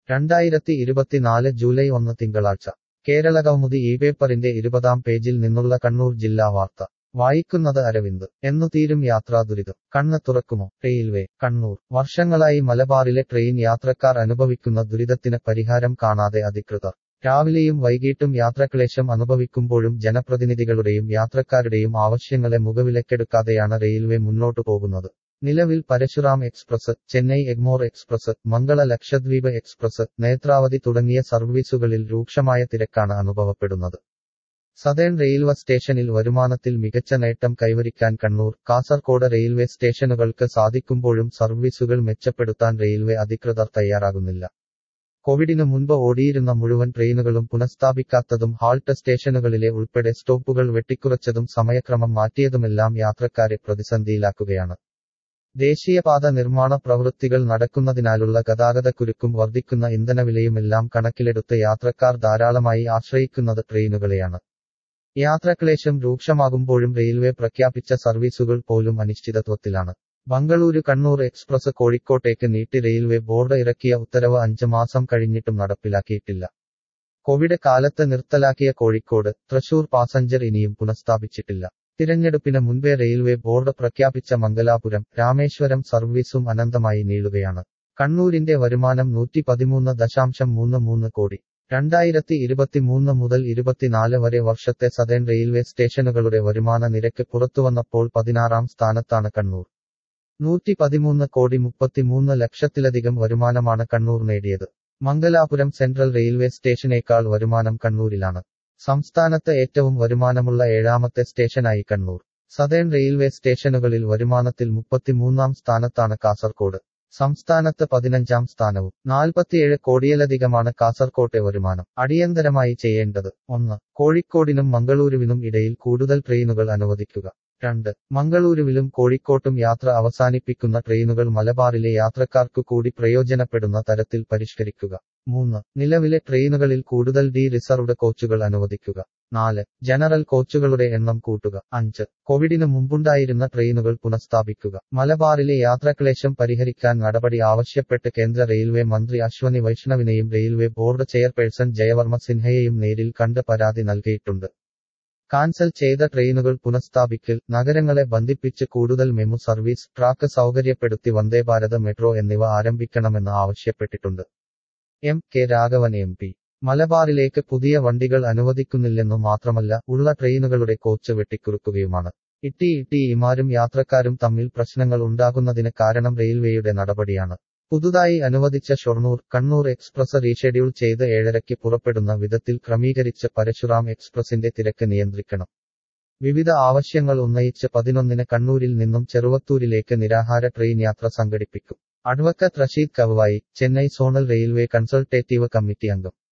രണ്ടായിരത്തി ഇരുപത്തിനാല് ജൂലൈ ഒന്ന് തിങ്കളാഴ്ച കേരളകൗമുദി ഈ പേപ്പറിന്റെ ഇരുപതാം പേജിൽ നിന്നുള്ള കണ്ണൂർ ജില്ലാ വാർത്ത വായിക്കുന്നത് അരവിന്ദ് എന്നു തീരും യാത്രാ ദുരിതം കണ്ണ് തുറക്കുമോ റെയിൽവേ കണ്ണൂർ വർഷങ്ങളായി മലബാറിലെ ട്രെയിൻ യാത്രക്കാർ അനുഭവിക്കുന്ന ദുരിതത്തിന് പരിഹാരം കാണാതെ അധികൃതർ രാവിലെയും വൈകിട്ടും യാത്രക്ലേശം അനുഭവിക്കുമ്പോഴും ജനപ്രതിനിധികളുടെയും യാത്രക്കാരുടെയും ആവശ്യങ്ങളെ മുഖവിലക്കെടുക്കാതെയാണ് റെയിൽവേ മുന്നോട്ടു പോകുന്നത് നിലവിൽ Parasuram express Chennai Egmore express Mangala Lakshadweep express Netravati തുടങ്ങിയ സർവീസുകളിൽ രൂക്ഷമായ തിരക്കാണ് അനുഭവപ്പെടുന്നത് സതേൺ റെയിൽവേ സ്റ്റേഷനിൽ വരുമാനത്തിൽ മികച്ച നേട്ടം കൈവരിക്കാൻ കണ്ണൂർ കാസർകോട് റെയിൽവേ സ്റ്റേഷനുകൾക്ക് സാധിക്കുമ്പോഴും സർവീസുകൾ മെച്ചപ്പെടുത്താൻ റെയിൽവേ അധികൃതർ തയ്യാറാകുന്നില്ല കോവിഡിനു മുൻപ് ഓടിയിരുന്ന മുഴുവൻ ട്രെയിനുകളും പുനഃസ്ഥാപിക്കാത്തതും ഹാൾട്ട് സ്റ്റേഷനുകളിലെ ഉൾപ്പെടെ സ്റ്റോപ്പുകൾ വെട്ടിക്കുറച്ചതും സമയക്രമം മാറ്റിയതുമെല്ലാം യാത്രക്കാരെ പ്രതിസന്ധിയിലാക്കുകയാണ് ദേശീയപാത നിർമ്മാണ പ്രവൃത്തികൾ നടക്കുന്നതിനാലുള്ള ഗതാഗതക്കുരുക്കും വർദ്ധിക്കുന്ന ഇന്ധനവിലയുമെല്ലാം കണക്കിലെടുത്ത് യാത്രക്കാർ ധാരാളമായി ആശ്രയിക്കുന്നത് ട്രെയിനുകളെയാണ് യാത്രക്ലേശം രൂക്ഷമാകുമ്പോഴും റെയിൽവേ പ്രഖ്യാപിച്ച സർവീസുകൾ പോലും അനിശ്ചിതത്വത്തിലാണ് ബംഗളൂരു കണ്ണൂർ എക്സ്പ്രസ് കോഴിക്കോട്ടേക്ക് നീട്ടി റെയിൽവേ ബോർഡ് ഇറക്കിയ ഉത്തരവ് അഞ്ച് മാസം കഴിഞ്ഞിട്ടും നടപ്പിലാക്കിയിട്ടില്ല കോവിഡ് കാലത്ത് നിർത്തലാക്കിയ കോഴിക്കോട് തൃശൂർ പാസഞ്ചർ ഇനിയും പുനഃസ്ഥാപിച്ചിട്ടില്ല തിരഞ്ഞെടുപ്പിന് മുൻപേ റെയിൽവേ ബോർഡ് പ്രഖ്യാപിച്ച മംഗലാപുരം രാമേശ്വരം സർവീസും അനന്തമായി നീളുകയാണ് കണ്ണൂരിന്റെ വരുമാനം നൂറ്റി പതിമൂന്ന് ദശാംശം മൂന്ന് മൂന്ന് കോടി രണ്ടായിരത്തി ഇരുപത്തിമൂന്ന് മുതൽ ഇരുപത്തിനാല് വരെ വർഷത്തെ സതേൺ റെയിൽവേ സ്റ്റേഷനുകളുടെ വരുമാന നിരക്ക് പുറത്തുവന്നപ്പോൾ പതിനാറാം സ്ഥാനത്താണ് കണ്ണൂർ നൂറ്റി പതിമൂന്ന് കോടി മുപ്പത്തിമൂന്ന് ലക്ഷത്തിലധികം വരുമാനമാണ് കണ്ണൂർ നേടിയത് മംഗലാപുരം സെൻട്രൽ റെയിൽവേ സ്റ്റേഷനേക്കാൾ വരുമാനം കണ്ണൂരിലാണ് സംസ്ഥാനത്ത് ഏറ്റവും വരുമാനമുള്ള ഏഴാമത്തെ സ്റ്റേഷനായി കണ്ണൂർ സതേൺ റെയിൽവേ സ്റ്റേഷനുകളിൽ വരുമാനത്തിൽ മുപ്പത്തിമൂന്നാം സ്ഥാനത്താണ് കാസർകോട് സംസ്ഥാനത്ത് പതിനഞ്ചാം സ്ഥാനവും നാൽപ്പത്തിയേഴ് കോടിയിലധികമാണ് കാസർകോട്ടെ വരുമാനം അടിയന്തരമായി ചെയ്യേണ്ടത് ഒന്ന് കോഴിക്കോടിനും മംഗളൂരുവിനും ഇടയിൽ കൂടുതൽ ട്രെയിനുകൾ അനുവദിക്കുക രണ്ട് മംഗളൂരുവിലും കോഴിക്കോട്ടും യാത്ര അവസാനിപ്പിക്കുന്ന ട്രെയിനുകൾ മലബാറിലെ യാത്രക്കാർക്കു കൂടി പ്രയോജനപ്പെടുന്ന തരത്തിൽ പരിഷ്കരിക്കുക മൂന്ന് നിലവിലെ ട്രെയിനുകളിൽ കൂടുതൽ ഡി റിസർവ്ഡ് കോച്ചുകൾ അനുവദിക്കുക നാല് ജനറൽ കോച്ചുകളുടെ എണ്ണം കൂട്ടുക അഞ്ച് കോവിഡിന് മുമ്പുണ്ടായിരുന്ന ട്രെയിനുകൾ പുനഃസ്ഥാപിക്കുക മലബാറിലെ യാത്രക്ലേശം പരിഹരിക്കാൻ നടപടി ആവശ്യപ്പെട്ട് കേന്ദ്ര റെയിൽവേ മന്ത്രി Ashwini വൈഷ്ണവിനെയും railway board chairperson Jayavarma സിൻഹയെയും നേരിൽ കണ്ട് പരാതി നൽകിയിട്ടുണ്ട് കാൻസൽ ചെയ്ത ട്രെയിനുകൾ പുനഃസ്ഥാപിക്കൽ നഗരങ്ങളെ ബന്ധിപ്പിച്ച് കൂടുതൽ MEMU service track സൗകര്യപ്പെടുത്തി Vande Bharat metro എന്നിവ ആരംഭിക്കണമെന്ന് ആവശ്യപ്പെട്ടിട്ടുണ്ട് M K Raghavan M P മലബാറിലേക്ക് പുതിയ വണ്ടികൾ അനുവദിക്കുന്നില്ലെന്നു മാത്രമല്ല ഉള്ള ട്രെയിനുകളുടെ കോച്ച് വെട്ടിക്കുറുക്കുകയുമാണ് ഇട്ടി ഇട്ടി ഇമാരും യാത്രക്കാരും തമ്മിൽ പ്രശ്നങ്ങൾ ഉണ്ടാകുന്നതിന് കാരണം റെയിൽവേയുടെ നടപടിയാണ് പുതുതായി അനുവദിച്ച ഷൊർണൂർ കണ്ണൂർ എക്സ്പ്രസ് റീഷെഡ്യൂൾ ചെയ്ത് ഏഴരയ്ക്ക് പുറപ്പെടുന്ന വിധത്തിൽ ക്രമീകരിച്ച പരശുറാം എക്സ്പ്രസിന്റെ തിരക്ക് നിയന്ത്രിക്കണം വിവിധ ആവശ്യങ്ങൾ ഉന്നയിച്ച് പതിനൊന്നിന് കണ്ണൂരിൽ നിന്നും ചെറുവത്തൂരിലേക്ക് നിരാഹാര ട്രെയിൻ യാത്ര സംഘടിപ്പിക്കും advocate Rasheed Kavuvayi Chennai zonal railway consultative committee അംഗം